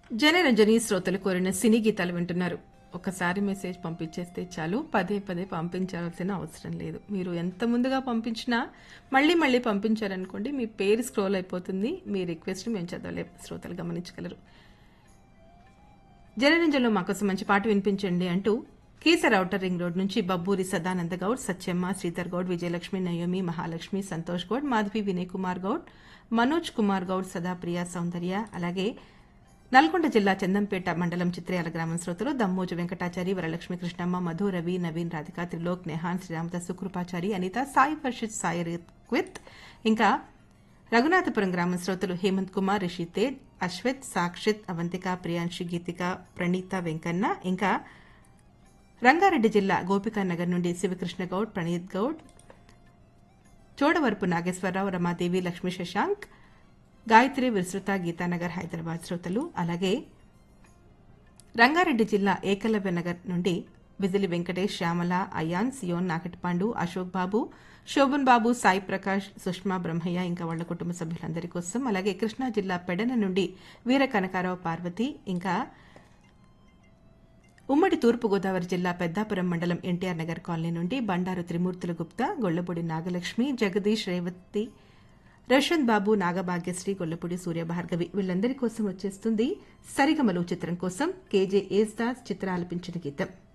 జనరంజని శ్రోతలు కోరిన సినీ గీతాలు వింటున్నారు ఒకసారి మెసేజ్ పంపించేస్తే చాలు పదే పదే పంపించాల్సిన అవసరం లేదు మీరు ఎంత ముందుగా పంపించినా మళ్ళీ మళ్ళీ పంపించారనుకోండి మీ పేరు స్క్రోల్ అయిపోతుంది మీ రిక్వెస్ట్ మేము చదవలేం శ్రోతలు గమనించగలరు జనరంజన్లో మాకోసం మంచి పాట వినిపించండి అంటూ కీసర ఔటర్ రింగ్ రోడ్ నుంచి బబ్బూరి సదానంద గౌడ్ సత్యమ్మ శ్రీధర్ గౌడ్ విజయలక్ష్మి నయోమి మహాలక్ష్మి సంతోష్ గౌడ్ మాధవి వినయ్ కుమార్ గౌడ్ మనోజ్ కుమార్ గౌడ్ సదాప్రియ సౌందర్య అలాగే నల్గొండ జిల్లా చందంపేట మండలం చిత్రయాల గ్రామం శ్రోతలు దమ్మోజు వెంకటాచారి వరలక్ష్మి కృష్ణమ్మ మధు రవి నవీన్ రాధిక త్రిలోక్ నెహాన్ శ్రీరామత సుకృపాచారి అనిత సాయి వర్షిత్ సాయి రిక్విత్ ఇంకా రఘునాథపురం గ్రామం శ్రోతలు హేమంత్ కుమార్ రిషి తేజ్ అశ్వత్ సాక్షిత్ అవంతిక ప్రియాంశి గీతిక ప్రణీత వెంకన్న ఇంకా రంగారెడ్డి జిల్లా గోపికానగర్ నుండి శివకృష్ణ గౌడ్ ప్రణీత్ గౌడ్ చోడవరపు నాగేశ్వరరావు రమాదేవి లక్ష్మీ శశాంక్ గాయత్రి విస్తృత గీతానగర్ హైదరాబాద్ శ్రోతలు అలాగే రంగారెడ్డి జిల్లా ఏకలవ్య నగర్ నుండి బిజిలి వెంకటేష్ శ్యామల అయాన్ సియోన్ నాకటిపాండు అశోక్ బాబు శోభన్ బాబు సాయి ప్రకాష్ సుష్మా బ్రహ్మయ్య ఇంకా వాళ్ల కుటుంబ సభ్యులందరి కోసం అలాగే కృష్ణా జిల్లా పెడన నుండి వీర కనకారావు పార్వతి ఇంకా ఉమ్మడి తూర్పుగోదావరి జిల్లా పెద్దాపురం మండలం ఎన్టీఆర్ నగర్ కాలనీ నుండి బండారు త్రిమూర్తుల గుప్తా గొల్లపూడి నాగలక్ష్మి జగదీష్ రేవతి రషన్ బాబు నాగభాగ్యశ్రీ గొల్లపూడి సూర్యభార్గవి వీళ్ళందరి కోసం వచ్చేస్తుంది సరిగమలు చిత్రం కోసం కేజే ఏస్దాస్ చిత్ర ఆలపించిన గీతం